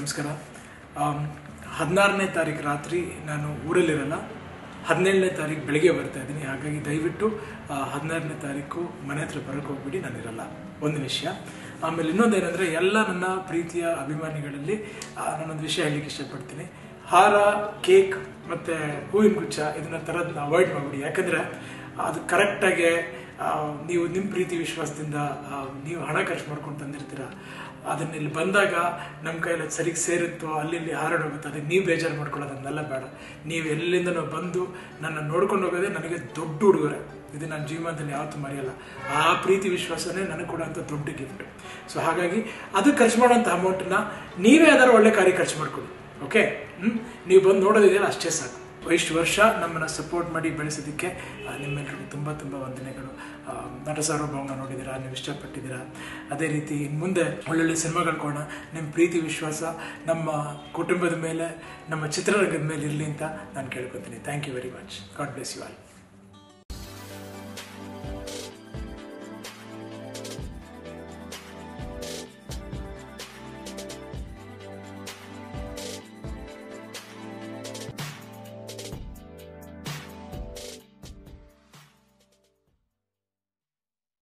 ನಮಸ್ಕಾರ ಹದಿನಾರನೇ ತಾರೀಕು ರಾತ್ರಿ ನಾನು ಊರಲ್ಲಿರಲ್ಲ ಹದಿನೇಳನೇ ತಾರೀಕು ಬೆಳಿಗ್ಗೆ ಬರ್ತಾ ಇದ್ದೀನಿ ಹಾಗಾಗಿ ದಯವಿಟ್ಟು ಹದಿನಾರನೇ ತಾರೀಕು ಮನೆ ಹತ್ರ ಬರೋಕ್ಕೆ ಹೋಗ್ಬಿಡಿ ನಾನಿರಲ್ಲ ಒಂದು ವಿಷಯ ಆಮೇಲೆ ಇನ್ನೊಂದೇನೆಂದರೆ ಎಲ್ಲ ನನ್ನ ಪ್ರೀತಿಯ ಅಭಿಮಾನಿಗಳಲ್ಲಿ ಆ, ನಾನೊಂದು ವಿಷಯ ಹೇಳಲಿಕ್ಕೆ ಇಷ್ಟಪಡ್ತೀನಿ ಹಾರ ಕೇಕ್ ಮತ್ತು ಹೂವಿನ ಗುಚ್ಛ ಇದನ್ನ ತರೋದನ್ನ ಅವಾಯ್ಡ್ ಮಾಡಿಬಿಡಿ ಯಾಕಂದರೆ ಅದು ಕರೆಕ್ಟಾಗಿ ನೀವು ನಿಮ್ಮ ಪ್ರೀತಿ ವಿಶ್ವಾಸದಿಂದ ಆ, ನೀವು ಹಣ ಖರ್ಚು ಮಾಡ್ಕೊಂಡು ತಂದಿರ್ತೀರ ಅದನ್ನ ಇಲ್ಲಿ ಬಂದಾಗ ನಮ್ಮ ಕೈಯಲ್ಲಿ ಅದು ಸರಿಗೆ ಸೇರುತ್ತೋ ಅಲ್ಲಿ ಇಲ್ಲಿ ಹಾರಾಡೋಗುತ್ತೆ ಅದಕ್ಕೆ ನೀವು ಬೇಜಾರು ಮಾಡ್ಕೊಳ್ಳೋದನ್ನೆಲ್ಲ ಬೇಡ ನೀವು ಎಲ್ಲಿಂದನೋ ಬಂದು ನನ್ನ ನೋಡ್ಕೊಂಡು ಹೋಗೋದೇ ನನಗೆ ದೊಡ್ಡ ಉಡುಗೊರೆ ಇದು ನನ್ನ ಜೀವನದಲ್ಲಿ ಯಾವತ್ತೂ ಮರೆಯಲ್ಲ ಆ ಪ್ರೀತಿ ವಿಶ್ವಾಸನೇ ನನಗೆ ಕೊಡೋಂಥ ದೊಡ್ಡ ಗಿಫ್ಟ್ ಸೊ ಹಾಗಾಗಿ ಅದು ಖರ್ಚು ಮಾಡೋಂಥ ಅಮೌಂಟನ್ನ ನೀವೇ ಅದರ ಒಳ್ಳೆ ಕಾರ್ಯ ಖರ್ಚು ಮಾಡ್ಕೊಳ್ಳಿ ಓಕೆ ಹ್ಞೂ ನೀವು ಬಂದು ನೋಡೋದಿದೆಯಲ್ಲ ಅಷ್ಟೇ ಸಾಕು ಇಷ್ಟು ವರ್ಷ ನಮ್ಮನ್ನು ಸಪೋರ್ಟ್ ಮಾಡಿ ಬೆಳೆಸೋದಕ್ಕೆ ಆ, ನಿಮ್ಮೆಲ್ಲರಿಗೂ ತುಂಬ ತುಂಬ ವಂದನೆಗಳು ಆ, ನಟ ಸಾರ್ವಭೌಮ ನೋಡಿದ್ದೀರಾ ನೀವು ಇಷ್ಟಪಟ್ಟಿದ್ದೀರಾ ಅದೇ ರೀತಿ ಇನ್ನು ಮುಂದೆ ಒಳ್ಳೊಳ್ಳೆ ಸಿನಿಮಾಗಳು ಕೊಡೋಣ ನಿಮ್ಮ ಪ್ರೀತಿ ವಿಶ್ವಾಸ ನಮ್ಮ ಕುಟುಂಬದ ಮೇಲೆ ನಮ್ಮ ಚಿತ್ರರಂಗದ ಮೇಲೆ ಇರಲಿ ಅಂತ ನಾನು ಕೇಳ್ಕೊತೀನಿ thank you very much God bless you all